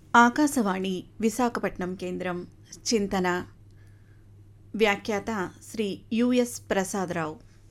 ఆకాశవాణి విశాఖపట్నం కేంద్రం చింతన వ్యాఖ్యాత శ్రీ యుఎస్ ప్రసాదరావు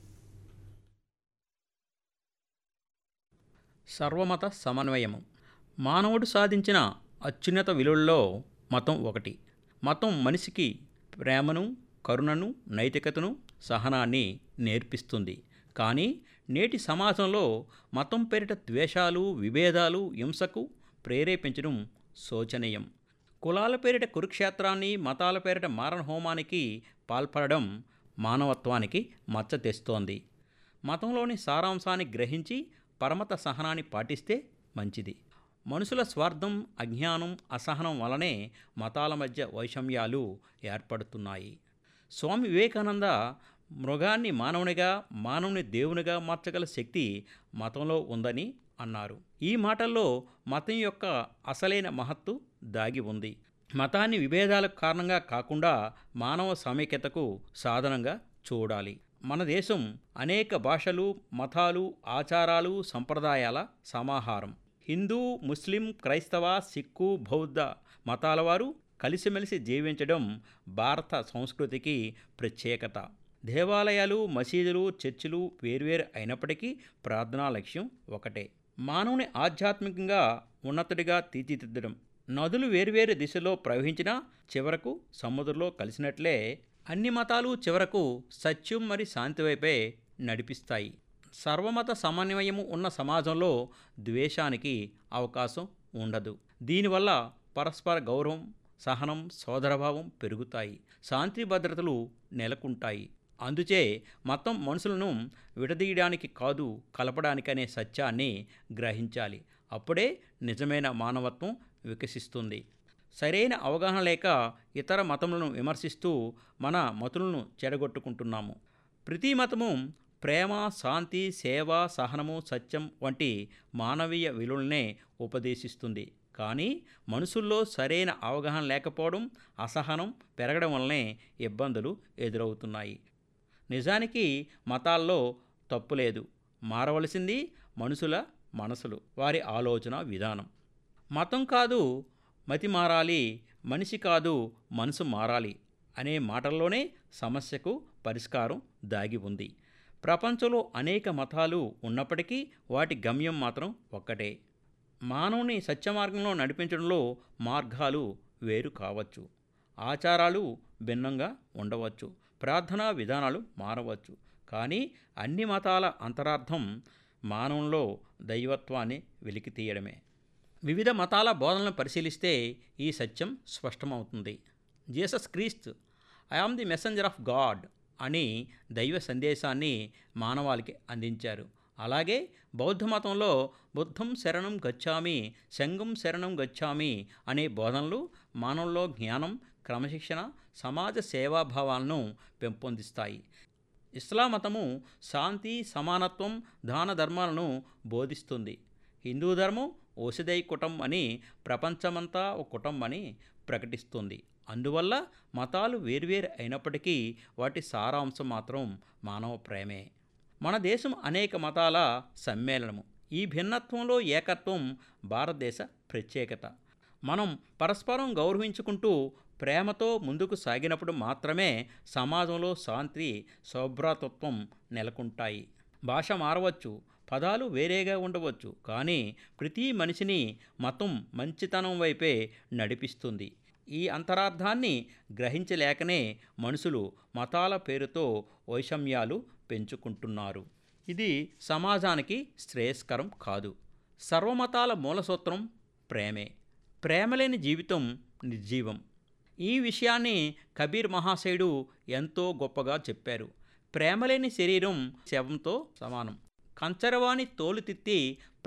సర్వమత సమన్వయము మానవుడు సాధించిన అత్యున్నత విలువల్లో మతం ఒకటి మతం మనిషికి ప్రేమను కరుణను నైతికతను సహనాన్ని నేర్పిస్తుంది కానీ నేటి సమాజంలో మతం పేరిట ద్వేషాలు విభేదాలు హింసకు ప్రేరేపించడం శోచనీయం కులాల పేరిట కురుక్షేత్రాన్ని మతాల పేరిట మారణహోమానికి పాల్పడడం మానవత్వానికి మచ్చ తెస్తోంది మతంలోని సారాంశాన్ని గ్రహించి పరమత సహనాన్ని పాటిస్తే మంచిది మనుషుల స్వార్థం అజ్ఞానం అసహనం వలనే మతాల మధ్య వైషమ్యాలు ఏర్పడుతున్నాయి స్వామి వివేకానంద మృగాన్ని మానవునిగా మానవుని దేవునిగా మార్చగల శక్తి మతంలో ఉందని అన్నారు ఈ మాటల్లో మతం యొక్క అసలైన మహత్తు దాగి ఉంది మతాన్ని విభేదాలకు కారణంగా కాకుండా మానవ సమైక్యతకు సాధనంగా చూడాలి మన దేశం అనేక భాషలు మతాలు ఆచారాలు సంప్రదాయాల సమాహారం హిందూ ముస్లిం క్రైస్తవ సిక్కు బౌద్ధ మతాల వారు కలిసిమెలిసి జీవించడం భారత సంస్కృతికి ప్రత్యేకత దేవాలయాలు మసీదులు చర్చిలు వేర్వేరు అయినప్పటికీ ప్రార్థనా లక్ష్యం ఒకటే మానవుని ఆధ్యాత్మికంగా ఉన్నతుడిగా తీర్చిదిద్దడం నదులు వేర్వేరు దిశలో ప్రవహించినా చివరకు సముద్రంలో కలిసినట్లే అన్ని మతాలు చివరకు సత్యం మరి శాంతి వైపే నడిపిస్తాయి సర్వమత సమన్వయము ఉన్న సమాజంలో ద్వేషానికి అవకాశం ఉండదు దీనివల్ల పరస్పర గౌరవం సహనం సోదరభావం పెరుగుతాయి శాంతి భద్రతలు నెలకొంటాయి అందుచే మతం మనుషులను విడదీయడానికి కాదు కలపడానికనే సత్యాన్ని గ్రహించాలి అప్పుడే నిజమైన మానవత్వం వికసిస్తుంది సరైన అవగాహన లేక ఇతర మతములను విమర్శిస్తూ మన మతులను చెడగొట్టుకుంటున్నాము ప్రతి మతము ప్రేమ శాంతి సేవ సహనము సత్యం వంటి మానవీయ విలువలనే ఉపదేశిస్తుంది కానీ మనుషుల్లో సరైన అవగాహన లేకపోవడం అసహనం పెరగడం వల్లనే ఇబ్బందులు ఎదురవుతున్నాయి నిజానికి మతాల్లో తప్పు లేదు మారవలసింది మనుషుల మనసులు వారి ఆలోచన విధానం మతం కాదు మతి మారాలి మనిషి కాదు మనసు మారాలి అనే మాటల్లోనే సమస్యకు పరిష్కారం దాగి ఉంది ప్రపంచంలో అనేక మతాలు ఉన్నప్పటికీ వాటి గమ్యం మాత్రం ఒక్కటే మానవుని సత్యమార్గంలో నడిపించడంలో మార్గాలు వేరు కావచ్చు ఆచారాలు భిన్నంగా ఉండవచ్చు ప్రార్థనా విధానాలు మారవచ్చు కానీ అన్ని మతాల అంతరార్థం మానవంలో దైవత్వాన్ని వెలికి తీయడమే వివిధ మతాల బోధనలను పరిశీలిస్తే ఈ సత్యం స్పష్టమవుతుంది జీసస్ క్రీస్తు I am the messenger of God అని దైవ సందేశాన్ని మానవాళికి అందించారు అలాగే బౌద్ధ మతంలో బుద్ధం శరణం గచ్చామి శంగం శరణం గచ్చామి అనే బోధనలు మానవుల్లో జ్ఞానం క్రమశిక్షణ సమాజ సేవాభావాలను పెంపొందిస్తాయి ఇస్లాం మతము శాంతి సమానత్వం దాన ధర్మాలను బోధిస్తుంది హిందూ ధర్మం ఓసిదై కుటం అని ప్రపంచమంతా ఒక కుటం అని ప్రకటిస్తుంది అందువల్ల మతాలు వేర్వేరు అయినప్పటికీ వాటి సారాంశం మాత్రం మానవ ప్రేమే మన దేశం అనేక మతాల సమ్మేళనము ఈ భిన్నత్వంలో ఏకత్వం భారతదేశ ప్రత్యేకత మనం పరస్పరం గౌరవించుకుంటూ ప్రేమతో ముందుకు సాగినప్పుడు మాత్రమే సమాజంలో శాంతి సౌభ్రాతత్వం నెలకొంటాయి భాష మారవచ్చు పదాలు వేరేగా ఉండవచ్చు కానీ ప్రతి మనిషిని మతం మంచితనం వైపే నడిపిస్తుంది ఈ అంతరార్థాన్ని గ్రహించలేకనే మనుషులు మతాల పేరుతో వైషమ్యాలు పెంచుకుంటున్నారు ఇది సమాజానికి శ్రేయస్కరం కాదు సర్వమతాల మూలసూత్రం ప్రేమే ప్రేమలేని జీవితం నిర్జీవం ఈ విషయాన్ని కబీర్ మహాశయుడు ఎంతో గొప్పగా చెప్పారు ప్రేమలేని శరీరం శవంతో సమానం కంచరవాణి తోలు తిత్తి